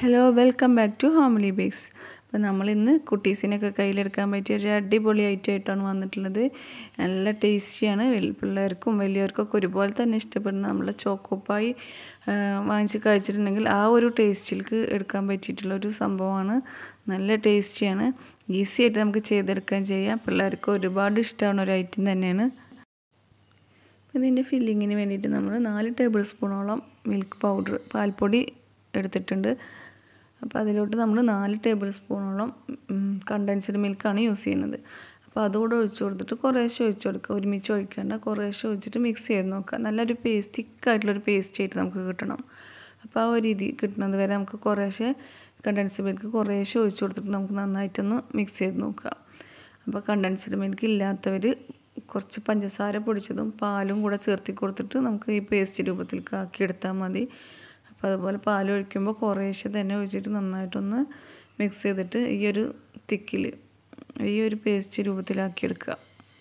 hello welcome back to homely bakes അപ്പോൾ നമ്മളിന്ന് കുട്ടീസിനൊക്കെ കയ്യിലെടുക്കാൻ പറ്റിയ ഒരു അടിപൊളി ഐറ്റം ആയിട്ടാണ് വന്നിട്ടുള്ളത് നല്ല ടേസ്റ്റിയാണ് വെൽ- പിള്ളേർക്കും വലിയവർക്കൊക്കെ ഒരുപോലെ തന്നെ ഇഷ്ടപ്പെടുന്ന നമ്മളെ ചോക്കോപ്പായി ആ, വാങ്ങിച്ച് കഴിച്ചിട്ടുണ്ടെങ്കിൽ ആ ഒരു ടേസ്റ്റിലേക്ക് എടുക്കാൻ പറ്റിയിട്ടുള്ള ഒരു സംഭവമാണ് നല്ല ടേസ്റ്റിയാണ് ഈസി ആയിട്ട് നമുക്ക് ചെയ്തെടുക്കാൻ ചെയ്യാം പിള്ളേർക്ക് ഒരുപാട് ഇഷ്ടമാണ് ഒരു ഐറ്റം തന്നെയാണ് അപ്പോൾ ഇതിൻ്റെ ഫില്ലിങ്ങിന് വേണ്ടിയിട്ട് നമ്മൾ നാല് ടേബിൾ സ്പൂണോളം മിൽക്ക് പൗഡർ പാൽപ്പൊടി എടുത്തിട്ടുണ്ട് അപ്പോൾ അതിലോട്ട് നമ്മൾ നാല് ടേബിൾ സ്പൂണോളം കണ്ടൻസ്ഡ് മിൽക്കാണ് യൂസ് ചെയ്യുന്നത് അപ്പോൾ അതുകൂടെ ഒഴിച്ചു കൊടുത്തിട്ട് കുറേശ്ശെ ഒഴിച്ചു കൊടുക്കുക ഒരുമിച്ച് ഒഴിക്കേണ്ട കുറേശ്ശെ ഒഴിച്ചിട്ട് മിക്സ് ചെയ്ത് നോക്കുക നല്ലൊരു പേസ്റ്റ് തിക്കായിട്ടുള്ളൊരു പേസ്റ്റ് ആയിട്ട് നമുക്ക് കിട്ടണം അപ്പോൾ ആ ഒരു രീതി കിട്ടുന്നത് വരെ നമുക്ക് കുറേശ്ശെ കണ്ടൻസ്ഡ് മിൽക്ക് കുറേശ്ശെ ഒഴിച്ചു കൊടുത്തിട്ട് നമുക്ക് നന്നായിട്ടൊന്ന് മിക്സ് ചെയ്ത് നോക്കുക അപ്പോൾ കണ്ടൻസ്ഡ് മിൽക്ക് ഇല്ലാത്തവർ കുറച്ച് പഞ്ചസാര പൊടിച്ചതും പാലും കൂടെ ചേർത്തി കൊടുത്തിട്ട് നമുക്ക് ഈ പേസ്റ്റ് രൂപത്തിലേക്ക് ആക്കിയെടുത്താൽ മതി അപ്പോൾ അതുപോലെ പാൽ ഒഴിക്കുമ്പോൾ കുറേശ്ശെ തന്നെ ഒഴിച്ചിട്ട് നന്നായിട്ടൊന്ന് മിക്സ് ചെയ്തിട്ട് ഈ ഒരു തിക്കിൽ ഈ ഒരു പേസ്റ്റ് രൂപത്തിലാക്കിയെടുക്കുക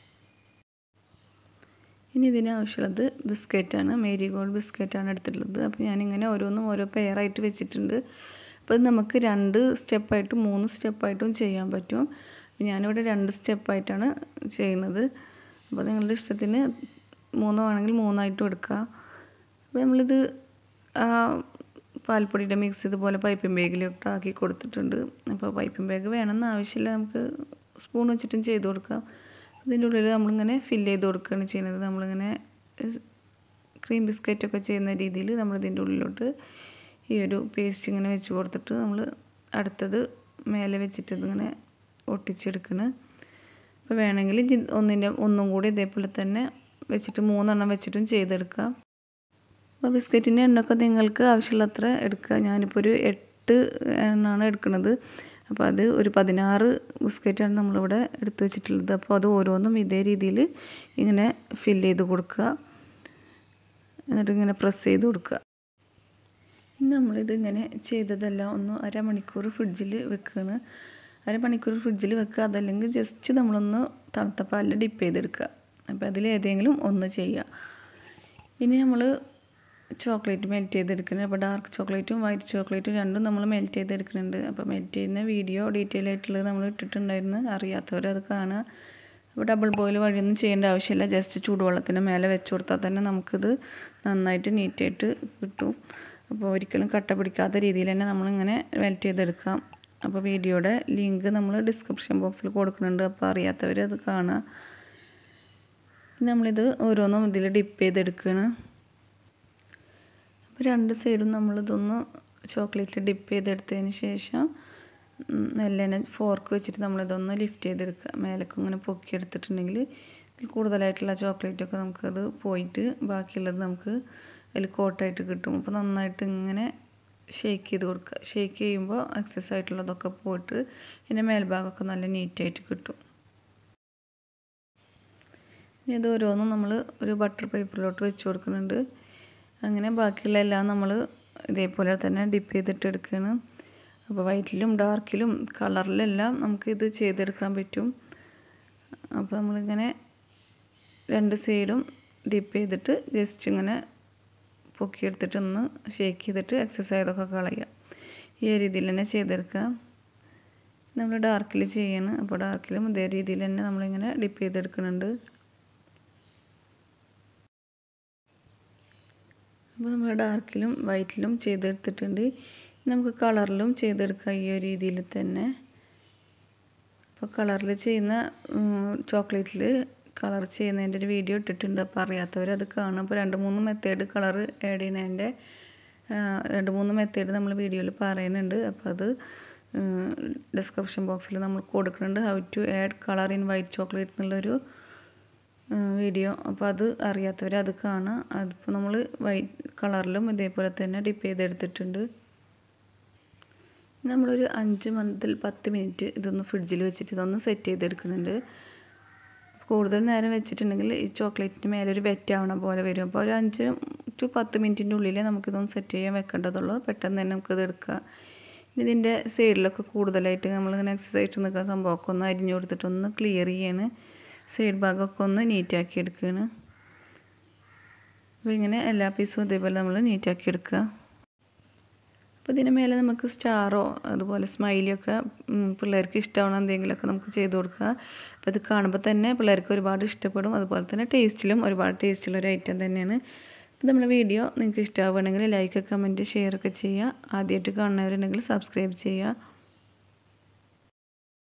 ഇനി ഇതിന് ആവശ്യമുള്ളത് ബിസ്ക്കറ്റാണ് മേരി ഗോൾഡ് ബിസ്ക്കറ്റാണ് എടുത്തിട്ടുള്ളത് അപ്പോൾ ഞാനിങ്ങനെ ഓരോന്നും ഓരോ പെയറായിട്ട് വെച്ചിട്ടുണ്ട് അപ്പോൾ ഇത് നമുക്ക് രണ്ട് സ്റ്റെപ്പായിട്ടും മൂന്ന് സ്റ്റെപ്പായിട്ടും ചെയ്യാൻ പറ്റും അപ്പോൾ ഞാനിവിടെ രണ്ട് സ്റ്റെപ്പായിട്ടാണ് ചെയ്യുന്നത് അപ്പോൾ നിങ്ങളുടെ ഇഷ്ടത്തിന് മൂന്ന് വേണമെങ്കിൽ മൂന്നായിട്ടും എടുക്കുക അപ്പോൾ നമ്മളിത് ആ പാൽപ്പൊടിയുടെ മിക്സ് ഇതുപോലെ പൈപ്പിംഗ് ബാഗിലോട്ട് ആക്കി കൊടുത്തിട്ടുണ്ട് അപ്പോൾ പൈപ്പിംഗ് ബാഗ് വേണമെന്ന് ആവശ്യമില്ല നമുക്ക് സ്പൂൺ വെച്ചിട്ടും ചെയ്ത് കൊടുക്കാം ഇതിൻ്റെ ഉള്ളിൽ നമ്മളിങ്ങനെ ഫില്ല് ചെയ്ത് കൊടുക്കുകയാണ് ചെയ്യുന്നത് നമ്മളിങ്ങനെ ക്രീം ബിസ്ക്കറ്റൊക്കെ ചെയ്യുന്ന രീതിയിൽ നമ്മൾ ഇതിൻ്റെ ഉള്ളിലോട്ട് ഈ ഒരു പേസ്റ്റ് ഇങ്ങനെ വെച്ച് കൊടുത്തിട്ട് നമ്മൾ അടുത്തത് മേലെ വെച്ചിട്ട് ഇതിങ്ങനെ ഒട്ടിച്ചെടുക്കണം അപ്പോൾ വേണമെങ്കിൽ ജി- ഒന്നിൻ്റെ ഒന്നും കൂടി ഇതേപോലെ തന്നെ വെച്ചിട്ട് മൂന്നെണ്ണം വെച്ചിട്ടും ചെയ്തെടുക്കാം അപ്പോൾ ബിസ്ക്കറ്റിൻ്റെ എണ്ണമൊക്കെ നിങ്ങൾക്ക് ആവശ്യമുള്ളത്ര എടുക്കുക ഞാനിപ്പോൾ ഒരു എട്ട് എണ്ണമാണ് എടുക്കുന്നത് അപ്പോൾ അത് ഒരു പതിനാറ് ബിസ്ക്കറ്റാണ് നമ്മളിവിടെ എടുത്തു വെച്ചിട്ടുള്ളത് അപ്പോൾ അത് ഓരോന്നും ഇതേ രീതിയിൽ ഇങ്ങനെ ഫില്ല് ചെയ്ത് കൊടുക്കുക എന്നിട്ട് ഇങ്ങനെ പ്രസ് ചെയ്ത് കൊടുക്കുക ഇനി നമ്മളിത് ഇങ്ങനെ ചെയ്തതെല്ലാം ഒന്ന് അരമണിക്കൂർ ഫ്രിഡ്ജിൽ വെക്കുകയാണ് അരമണിക്കൂർ ഫ്രിഡ്ജിൽ വെക്കുക അതല്ലെങ്കിൽ ജസ്റ്റ് നമ്മളൊന്ന് തണുത്ത പാലിൽ ഡിപ്പ് ചെയ്തെടുക്കുക അപ്പോൾ അതിൽ ഏതെങ്കിലും ഒന്ന് ചെയ്യുക ഇനി നമ്മൾ ചോക്ലേറ്റ് മെൽറ്റ് ചെയ്തെടുക്കുന്നത് അപ്പോൾ ഡാർക്ക് ചോക്ലേറ്റും വൈറ്റ് ചോക്ലേറ്റും രണ്ടും നമ്മൾ മെൽറ്റ് ചെയ്തെടുക്കുന്നുണ്ട് അപ്പോൾ മെൽറ്റ് ചെയ്യുന്ന വീഡിയോ ഡീറ്റെയിൽ ആയിട്ടുള്ളത് നമ്മൾ ഇട്ടിട്ടുണ്ടായിരുന്നു അറിയാത്തവർ അത് കാണുക അപ്പോൾ ഡബിൾ ബോയിൽ വഴിയൊന്നും ചെയ്യേണ്ട ആവശ്യമില്ല ജസ്റ്റ് ചൂടുവെള്ളത്തിന് മേലെ വെച്ച് കൊടുത്താൽ തന്നെ നമുക്കിത് നന്നായിട്ട് നീറ്റായിട്ട് കിട്ടും അപ്പോൾ ഒരിക്കലും കട്ട പിടിക്കാത്ത രീതിയിൽ തന്നെ നമ്മളിങ്ങനെ മെൽറ്റ് ചെയ്തെടുക്കാം അപ്പോൾ വീഡിയോയുടെ ലിങ്ക് നമ്മൾ ഡിസ്ക്രിപ്ഷൻ ബോക്സിൽ കൊടുക്കുന്നുണ്ട് അപ്പോൾ അറിയാത്തവർ അത് കാണുക നമ്മളിത് ഓരോന്നും ഇതിൽ ഡിപ്പ് ചെയ്തെടുക്കുകയാണ് അപ്പോൾ രണ്ട് സൈഡും നമ്മളിതൊന്ന് ചോക്ലേറ്റ് ഡിപ്പ് ചെയ്തെടുത്തതിന് ശേഷം ഉം, മെല്ലനെ ഫോർക്ക് വെച്ചിട്ട് നമ്മളിതൊന്ന് ലിഫ്റ്റ് ചെയ്തെടുക്കുക മേലേക്ക് ഇങ്ങനെ പൊക്കിയെടുത്തിട്ടുണ്ടെങ്കിൽ ഇതിൽ കൂടുതലായിട്ടുള്ള ചോക്ലേറ്റൊക്കെ നമുക്കത് പോയിട്ട് ബാക്കിയുള്ളത് നമുക്ക് അതിൽ കോട്ടായിട്ട് കിട്ടും അപ്പോൾ നന്നായിട്ട് ഇങ്ങനെ ഷേക്ക് ചെയ്ത് കൊടുക്കുക ഷേക്ക് ചെയ്യുമ്പോൾ എക്സസ് ആയിട്ടുള്ളതൊക്കെ പോയിട്ട് ഇതിൻ്റെ മേൽഭാഗമൊക്കെ നല്ല നീറ്റായിട്ട് കിട്ടും ഇനി ഇത് ഓരോന്നും നമ്മൾ ഒരു ബട്ടർ പേപ്പറിലോട്ട് വെച്ച് കൊടുക്കുന്നുണ്ട് അങ്ങനെ ബാക്കിയുള്ള എല്ലാം നമ്മൾ ഇതേപോലെ തന്നെ ഡിപ്പ് ചെയ്തിട്ട് എടുക്കുകയാണ് അപ്പോൾ വൈറ്റിലും ഡാർക്കിലും കളറിലെല്ലാം നമുക്ക് ഇത് ചെയ്തെടുക്കാൻ പറ്റും അപ്പോൾ നമ്മളിങ്ങനെ രണ്ട് സൈഡും ഡിപ്പ് ചെയ്തിട്ട് ജസ്റ്റ് ഇങ്ങനെ പൊക്കിയെടുത്തിട്ട് ഒന്ന് ഷേക്ക് ചെയ്തിട്ട് എക്സസൈസ് ഒക്കെ കളയുക ഈ ഒരു രീതിയിൽ തന്നെ ചെയ്തെടുക്കുക നമ്മൾ ഡാർക്കിൽ ചെയ്യണം അപ്പോൾ ഡാർക്കിലും ഇതേ രീതിയിൽ തന്നെ നമ്മളിങ്ങനെ ഡിപ്പ് ചെയ്തെടുക്കുന്നുണ്ട് അപ്പോൾ നമ്മൾ ഡാർക്കിലും വൈറ്റിലും ചെയ്തെടുത്തിട്ടുണ്ട് നമുക്ക് കളറിലും ചെയ്തെടുക്കാം ഈ ഒരു രീതിയിൽ തന്നെ അപ്പോൾ കളറിൽ ചെയ്യുന്ന ചോക്ലേറ്റിൽ കളർ ചെയ്യുന്നതിൻ്റെ ഒരു വീഡിയോ ഇട്ടിട്ടുണ്ട് അപ്പോൾ അറിയാത്തവർ അത് കാണും അപ്പോൾ രണ്ട് മൂന്ന് മെത്തേഡ് കളർ ആഡ് ചെയ്യുന്നതിൻ്റെ രണ്ട് മൂന്ന് മെത്തേഡ് നമ്മൾ വീഡിയോയിൽ പറയുന്നുണ്ട് അപ്പോൾ അത് ഡിസ്ക്രിപ്ഷൻ ബോക്സിൽ നമ്മൾ കൊടുക്കുന്നുണ്ട് how to add colour in white chocolate എന്നുള്ളൊരു വീഡിയോ അപ്പോൾ അത് അറിയാത്തവർ അത് കാണുക അതിപ്പോൾ നമ്മൾ വൈറ്റ് കളറിലും ഇതേപോലെ തന്നെ ഡിപ്പ് ചെയ്തെടുത്തിട്ടുണ്ട് നമ്മളൊരു അഞ്ച് മുതൽ പത്ത് മിനിറ്റ് ഇതൊന്ന് ഫ്രിഡ്ജിൽ വെച്ചിട്ട് ഇതൊന്ന് സെറ്റ് ചെയ്തെടുക്കുന്നുണ്ട് കൂടുതൽ നേരം വെച്ചിട്ടുണ്ടെങ്കിൽ ഈ ചോക്ലേറ്റിന് മേലെ ഒരു വെറ്റ് ആവണ പോലെ വരും അപ്പോൾ ഒരു അഞ്ച് ടു പത്ത് മിനിറ്റിൻ്റെ ഉള്ളിൽ നമുക്കിതൊന്ന് സെറ്റ് ചെയ്യാൻ വെക്കേണ്ടതുള്ളൂ പെട്ടെന്ന് തന്നെ നമുക്കിത് എടുക്കാം ഇനി ഇതിൻ്റെ സൈഡിലൊക്കെ കൂടുതലായിട്ട് നമ്മളിങ്ങനെ എക്സസൈസ് നിൽക്കുന്ന സംഭവമൊക്കെ ഒന്ന് അരിഞ്ഞു കൊടുത്തിട്ടൊന്ന് ക്ലിയർ ചെയ്യാണ് സൈഡ് ഭാഗമൊക്കെ ഒന്ന് നീറ്റാക്കി എടുക്കുകയാണ് അപ്പോൾ ഇങ്ങനെ എല്ലാ പീസും ഇതേപോലെ നമ്മൾ നീറ്റാക്കി എടുക്കുക അപ്പോൾ അപ്പോൾ ഇതിന് മേലെ നമുക്ക് സ്റ്റാറോ അതുപോലെ സ്മൈലിയൊക്കെ പിള്ളേർക്ക് ഇഷ്ടമാവണം എന്തെങ്കിലുമൊക്കെ നമുക്ക് ചെയ്ത് കൊടുക്കുക അപ്പോൾ ഇത് കാണുമ്പോൾ തന്നെ പിള്ളേർക്ക് ഒരുപാട് ഇഷ്ടപ്പെടും അതുപോലെ തന്നെ ടേസ്റ്റിലും ഒരുപാട് ടേസ്റ്റുള്ള ഒരു ഐറ്റം തന്നെയാണ് അപ്പോൾ നമ്മുടെ വീഡിയോ നിങ്ങൾക്ക് ഇഷ്ടമാവുകയാണെങ്കിൽ ലൈക്ക് കമൻറ്റ് ഷെയർ ഒക്കെ ചെയ്യുക ആദ്യമായിട്ട് കാണുന്നവരുണ്ടെങ്കിൽ സബ്സ്ക്രൈബ് ചെയ്യുക